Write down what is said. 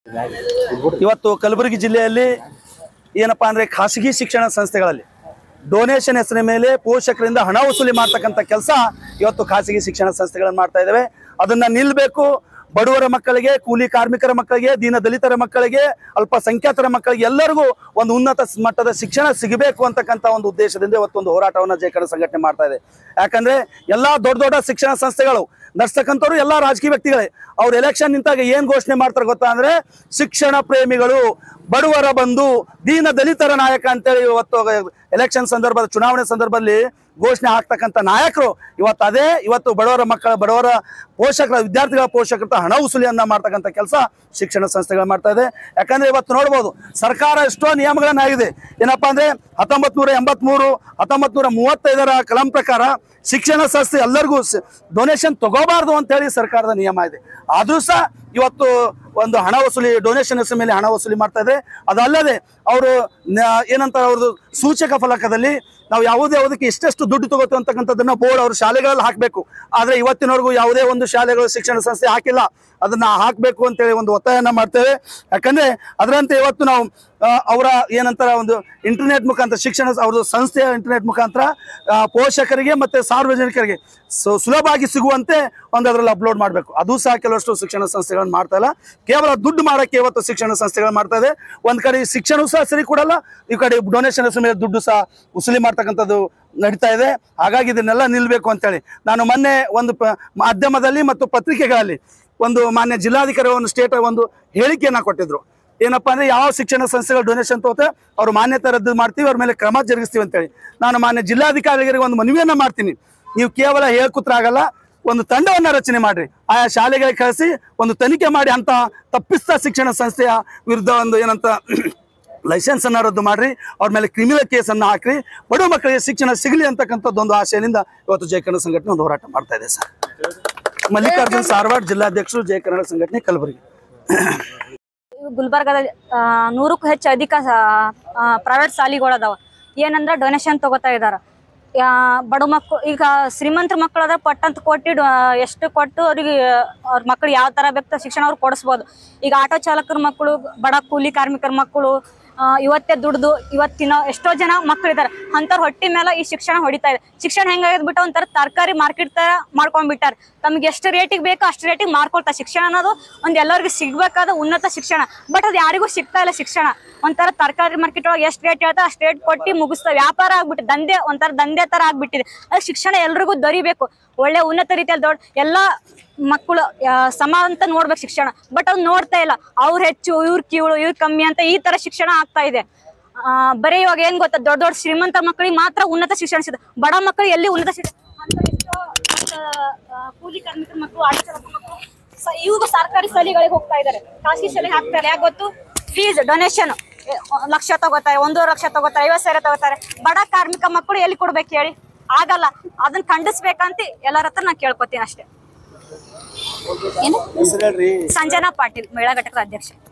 ಇವತ್ತು ಕಲಬುರಗಿ ಜಿಲ್ಲೆಯಲ್ಲಿ ಏನಪ್ಪಾ ಅಂದ್ರೆ ಖಾಸಗಿ ಶಿಕ್ಷಣ ಸಂಸ್ಥೆಗಳಲ್ಲಿ ಡೊನೇಷನ್ ಹೆಸರಿನ ಮೇಲೆ ಪೋಷಕರಿಂದ ಹಣ ವಸೂಲಿ ಮಾಡ್ತಕ್ಕಂಥ ಕೆಲಸ ಇವತ್ತು ಖಾಸಗಿ ಶಿಕ್ಷಣ ಸಂಸ್ಥೆಗಳನ್ನು ಮಾಡ್ತಾ ಇದ್ದಾವೆ ಅದನ್ನ ನಿಲ್ಬೇಕು ಬಡವರ ಮಕ್ಕಳಿಗೆ ಕೂಲಿ ಕಾರ್ಮಿಕರ ಮಕ್ಕಳಿಗೆ ದೀನ ದಲಿತರ ಮಕ್ಕಳಿಗೆ ಅಲ್ಪಸಂಖ್ಯಾತರ ಮಕ್ಕಳಿಗೆ ಎಲ್ಲರಿಗೂ ಒಂದು ಉನ್ನತ ಸ್- ಮಟ್ಟದ ಶಿಕ್ಷಣ ಸಿಗಬೇಕು ಅಂತಕ್ಕಂಥ ಒಂದು ಉದ್ದೇಶದಿಂದ ಇವತ್ತೊಂದು ಹೋರಾಟವನ್ನು ಜಯಕರಣ ಸಂಘಟನೆ ಮಾಡ್ತಾ ಇದೆ ಯಾಕಂದ್ರೆ ಎಲ್ಲಾ ದೊಡ್ಡ ದೊಡ್ಡ ಶಿಕ್ಷಣ ಸಂಸ್ಥೆಗಳು ನಡ್ಸ್ತಕ್ಕಂಥವ್ರು ಎಲ್ಲಾ ರಾಜಕೀಯ ವ್ಯಕ್ತಿಗಳೇ ಅವ್ರು ಎಲೆಕ್ಷನ್ ನಿಂತಾಗ ಏನ್ ಘೋಷಣೆ ಮಾಡ್ತಾರೆ ಗೊತ್ತಾ ಅಂದ್ರೆ ಶಿಕ್ಷಣ ಪ್ರೇಮಿಗಳು ಬಡವರ ಬಂಧು ದೀನ ದಲಿತರ ನಾಯಕ ಅಂತೇಳಿ ಇವತ್ತು ಎಲೆಕ್ಷನ್ ಸಂದರ್ಭದ ಚುನಾವಣೆ ಸಂದರ್ಭದಲ್ಲಿ ಘೋಷಣೆ ಆಗ್ತಕ್ಕಂಥ ನಾಯಕರು ಇವತ್ತು ಅದೇ ಇವತ್ತು ಬಡವರ ಮಕ್ಕಳ ಬಡವರ ಪೋಷಕರ ವಿದ್ಯಾರ್ಥಿಗಳ ಪೋಷಕರ ಹಣ ವಸೂಲಿಯನ್ನ ಮಾಡ್ತಕ್ಕಂಥ ಕೆಲಸ ಶಿಕ್ಷಣ ಸಂಸ್ಥೆಗಳು ಮಾಡ್ತಾ ಇದೆ ಯಾಕಂದ್ರೆ ಇವತ್ತು ನೋಡ್ಬೋದು ಸರ್ಕಾರ ಎಷ್ಟೋ ನಿಯಮಗಳನ್ನ ಆಗಿದೆ ಏನಪ್ಪಾ ಅಂದ್ರೆ ಹತ್ತೊಂಬತ್ ನೂರ ಎಂಬತ್ಮೂರು ಹತ್ತೊಂಬತ್ ನೂರ ಮೂವತ್ತೈದರ ಕಲಂ ಪ್ರಕಾರ ಶಿಕ್ಷಣ ಸಂಸ್ಥೆ ಎಲ್ಲರಿಗೂ ಡೊನೇಷನ್ ತಗೋಬಾರ್ದು ಅಂತ ಹೇಳಿ ಸರ್ಕಾರದ ನಿಯಮ ಇದೆ ಆದ್ರೂ ಸಹ ಇವತ್ತು ಒಂದು ಹಣ ವಸೂಲಿ ಡೊನೇಷನ್ ಹೆಸರು ಮೇಲೆ ಹಣ ವಸೂಲಿ ಮಾಡ್ತಾ ಇದೆ ಅದಲ್ಲದೆ ಅವರು ಏನಂತಾರೆ ಅವ್ರದ್ದು ಸೂಚಕ ಫಲಕದಲ್ಲಿ ನಾವು ಯಾವುದೇ ಯಾವುದಕ್ಕೆ ಎಷ್ಟೆಷ್ಟು ದುಡ್ಡು ತಗೋತೀವಿ ಅಂತಕ್ಕಂಥದ್ದನ್ನ ಬೋರ್ಡ್ ಅವರು ಶಾಲೆಗಳಲ್ಲಿ ಹಾಕಬೇಕು ಆದ್ರೆ ಇವತ್ತಿನವರೆಗೂ ಯಾವುದೇ ಒಂದು ಶಾಲೆಗಳು ಶಿಕ್ಷಣ ಸಂಸ್ಥೆ ಹಾಕಿಲ್ಲ ಅದನ್ನ ಹಾಕಬೇಕು ಅಂತೇಳಿ ಒಂದು ಒತ್ತಾಯನ ಮಾಡ್ತೇವೆ ಯಾಕಂದ್ರೆ ಅದರಂತೆ ಇವತ್ತು ನಾವು ಆ, ಅವರ ಏನಂತಾರ ಒಂದು ಇಂಟರ್ನೆಟ್ ಮುಖಾಂತರ ಶಿಕ್ಷಣ ಅವ್ರದ್ದು ಸಂಸ್ಥೆಯ ಇಂಟರ್ನೆಟ್ ಮುಖಾಂತರ ಆ, ಪೋಷಕರಿಗೆ ಮತ್ತೆ ಸಾರ್ವಜನಿಕರಿಗೆ ಸು- ಸುಲಭವಾಗಿ ಸಿಗುವಂತೆ ಒಂದು ಅದರಲ್ಲಿ ಅಪ್ಲೋಡ್ ಮಾಡಬೇಕು ಅದು ಸಹ ಕೆಲವಷ್ಟು ಶಿಕ್ಷಣ ಸಂಸ್ಥೆಗಳನ್ನು ಮಾಡ್ತಾ ಇಲ್ಲ ಕೇವಲ ದುಡ್ಡು ಮಾಡಕ್ಕೆ ಇವತ್ತು ಶಿಕ್ಷಣ ಸಂಸ್ಥೆಗಳು ಮಾಡ್ತಾ ಇದೆ ಒಂದ್ ಕಡೆ ಶಿಕ್ಷಣ ಸಹ ಸರಿ ಕೊಡಲ್ಲ ಈ ಕಡೆ ಡೊನೇಷನ್ ಹೆಸರು ಮೇಲೆ ದುಡ್ಡು ಸಹ ವಸೂಲಿ ಮಾಡ್ತಕ್ಕಂಥದ್ದು ನಡೀತಾ ಇದೆ ಹಾಗಾಗಿ ಇದನ್ನೆಲ್ಲ ನಿಲ್ಬೇಕು ಅಂತೇಳಿ ನಾನು ಮೊನ್ನೆ ಒಂದು ಪ- ಮಾಧ್ಯಮದಲ್ಲಿ ಮತ್ತು ಪತ್ರಿಕೆಗಳಲ್ಲಿ ಒಂದು ಮಾನ್ಯ ಜಿಲ್ಲಾಧಿಕಾರಿ ಒಂದು ಸ್ಟೇಟ್ ಒಂದು ಹೇಳಿಕೆಯನ್ನ ಕೊಟ್ಟಿದ್ರು ಏನಪ್ಪಾ ಅಂದ್ರೆ ಯಾವ ಶಿಕ್ಷಣ ಸಂಸ್ಥೆಗಳು ಡೊನೇಷನ್ ತಗೋತೆ ಅವ್ರ ಮಾನ್ಯತೆ ರದ್ದು ಮಾಡ್ತೀವಿ ಅವ್ರ ಮೇಲೆ ಕ್ರಮ ಜರುಗಿಸ್ತೀವಿ ಅಂತೇಳಿ ನಾನು ಮಾನ್ಯ ಜಿಲ್ಲಾಧಿಕಾರಿಗಳಿಗೆ ಒಂದು ಮನವಿಯನ್ನ ಮಾಡ್ತೀನಿ ನೀವು ಕೇವಲ ಹೇಳ್ಕೂತ್ರ ಆಗಲ್ಲ ಒಂದು ತಂಡವನ್ನ ರಚನೆ ಮಾಡ್ರಿ ಆಯಾ ಶಾಲೆಗಳಿಗೆ ಕಳಿಸಿ ಒಂದು ತನಿಖೆ ಮಾಡಿ ಅಂತ ತಪ್ಪಿಸ್ತ ಶಿಕ್ಷಣ ಸಂಸ್ಥೆಯ ವಿರುದ್ಧ ಒಂದು ಏನಂತ ಲೈಸೆನ್ಸ್ ಅನ್ನ ರದ್ದು ಮಾಡ್ರಿ ಅವ್ರ ಮೇಲೆ ಕ್ರಿಮಿನಲ್ ಕೇಸನ್ನು ಹಾಕ್ರಿ ಬಡ ಮಕ್ಕಳಿಗೆ ಶಿಕ್ಷಣ ಸಿಗಲಿ ಅಂತಕ್ಕಂಥದ್ದು ಒಂದು ಆಶಯದಿಂದ ಇವತ್ತು ಜಯ ಕನ್ನಡ ಸಂಘಟನೆ ಒಂದು ಹೋರಾಟ ಮಾಡ್ತಾ ಇದೆ ಸರ್ ಮಲ್ಲಿಕಾರ್ಜುನ್ ಸಾರವಾಡ್ ಜಿಲ್ಲಾಧ್ಯಕ್ಷರು ಜಯ ಕನ್ನಡ ಸಂಘಟನೆ ಕಲಬುರಗಿ ಗುಲ್ಬರ್ಗದಲ್ಲಿ ಆ, ನೂರಕ್ಕೂ ಹೆಚ್ಚು ಅಧಿಕ ಪ್ರೈವೇಟ್ ಶಾಲಿಗಳು ಅದಾವ ಏನಂದ್ರೆ ಡೊನೇಷನ್ ತಗೋತಾ ಇದಾರ ಯಾ ಬಡ ಮಕ್ಕಳು ಈಗ ಶ್ರೀಮಂತರ ಮಕ್ಕಳು ಅದ್ರ ಪಟ್ಟಂತ ಕೊಟ್ಟು ಡೊ- ಎಷ್ಟು ಕೊಟ್ಟು ಅವ್ರಿಗೆ ಅವ್ರ ಮಕ್ಕಳು ಯಾವ ತರ ಬೇಕು ಶಿಕ್ಷಣ ಅವ್ರು ಕೊಡಿಸ್ಬೋದು ಈಗ ಆಟೋ ಚಾಲಕರ ಮಕ್ಕಳು ಬಡ ಕೂಲಿ ಕಾರ್ಮಿಕರ ಮಕ್ಕಳು ಆ, ಇವತ್ತೇ ದುಡ್ದು ಇವತ್ತಿನ ಎಷ್ಟೋ ಜನ ಮಕ್ಕಳಿದ್ದಾರೆ ಅಂಥವ್ರ ಹೊಟ್ಟಿ ಮೇಲೆ ಈ ಶಿಕ್ಷಣ ಹೊಡಿತಾ ಇದೆ ಶಿಕ್ಷಣ ಹೆಂಗಾಗಿದ್ ಬಿಟ್ಟು ಒಂಥರ ತರಕಾರಿ ಮಾರ್ಕೆಟ್ ತರ ಮಾಡ್ಕೊಂಡ್ಬಿಟ್ಟಾರ ತಮ್ಗೆ ಎಷ್ಟು ರೇಟಿಗೆ ಬೇಕೋ ಅಷ್ಟು ರೇಟಿಗೆ ಮಾರ್ಕೊಳ್ತಾರೆ ಶಿಕ್ಷಣ ಅನ್ನೋದು ಒಂದ್ ಎಲ್ಲರಿಗೂ ಸಿಗ್ಬೇಕಾದ ಉನ್ನತ ಶಿಕ್ಷಣ ಬಟ್ ಅದು ಯಾರಿಗೂ ಸಿಗ್ತಾ ಇಲ್ಲ ಶಿಕ್ಷಣ ಒಂಥರ ತರಕಾರಿ ಮಾರ್ಕೆಟ್ ಒಳಗೆ ಎಷ್ಟು ರೇಟ್ ಹೇಳ್ತಾ ಅಷ್ಟು ರೇಟ್ ಕೊಟ್ಟು ಮುಗಿಸ್ತಾ ವ್ಯಾಪಾರ ಆಗ್ಬಿಟ್ಟು ದಂಧೆ ಒಂಥರ ದಂಧೆ ತರ ಆಗ್ಬಿಟ್ಟಿದೆ ಅದು ಶಿಕ್ಷಣ ಎಲ್ರಿಗೂ ದೊರಿಬೇಕು ಒಳ್ಳೆ ಉನ್ನತ ರೀತಿಯಲ್ಲಿ ದೊಡ್ಡ ಎಲ್ಲಾ ಮಕ್ಕಳು ಆ, ಸಮ ಅಂತ ನೋಡ್ಬೇಕು ಶಿಕ್ಷಣ ಬಟ್ ಅವ್ರು ನೋಡ್ತಾ ಇಲ್ಲ ಅವ್ರು ಹೆಚ್ಚು ಇವ್ರು ಕೀಳು ಇವ್ರು ಕಮ್ಮಿ ಅಂತ ಈ ತರ ಶಿಕ್ಷಣ ಆಗ್ತಾ ಇದೆ ಆ, ಬರೀ ಇವಾಗ ಏನ್ ಗೊತ್ತಾ ದೊಡ್ಡ ದೊಡ್ಡ ಶ್ರೀಮಂತ ಮಕ್ಕಳಿಗೆ ಮಾತ್ರ ಉನ್ನತ ಶಿಕ್ಷಣ ಸಿಗುತ್ತೆ ಬಡ ಮಕ್ಕಳಿಗೆ ಎಲ್ಲಿ ಉನ್ನತ ಶಿಕ್ಷಣ ಅಂತ ಎಷ್ಟೋ ಮತ್ತ, ಆ, ಕೂಲಿ ಕಾರ್ಮಿಕರ ಮಕ್ಕಳು ಆಟೋ ಚಾಲಕ ಮಕ್ಕಳು ಸ- ಇವಾಗ ಸರ್ಕಾರಿ ಶಾಲೆಗಳಿಗೆ ಹೋಗ್ತಾ ಇದ್ದಾರೆ ಖಾಸಗಿ ಶಾಲೆಗೆ ಹಾಕ್ತಾರೆ ಯಾಕೆ ಗೊತ್ತು ಫೀಸ್ ಡೊನೇಷನ್ ಲಕ್ಷ ತಗೋತಾರೆ ಒಂದೂವರೆ ಲಕ್ಷ ತಗೋತಾರೆ ಐವತ್ತು ಸಾವಿರ ತಗೋತಾರೆ ಬಡ ಕಾರ್ಮಿಕ ಮಕ್ಕಳು ಎಲ್ಲಿ ಕೊಡ್ಬೇಕು ಹೇಳಿ ಆಗಲ್ಲ ಅದನ್ನ ಖಂಡಿಸ್ಬೇಕಂತ ಎಲ್ಲರ ಹತ್ರ ನಾನು ಕೇಳ್ಕೊತೀನಿ ಅಷ್ಟೇ ಏನು ಸಂಜನಾ ಪಾಟೀಲ್ ಮಹಿಳಾ ಘಟಕದ ಅಧ್ಯಕ್ಷ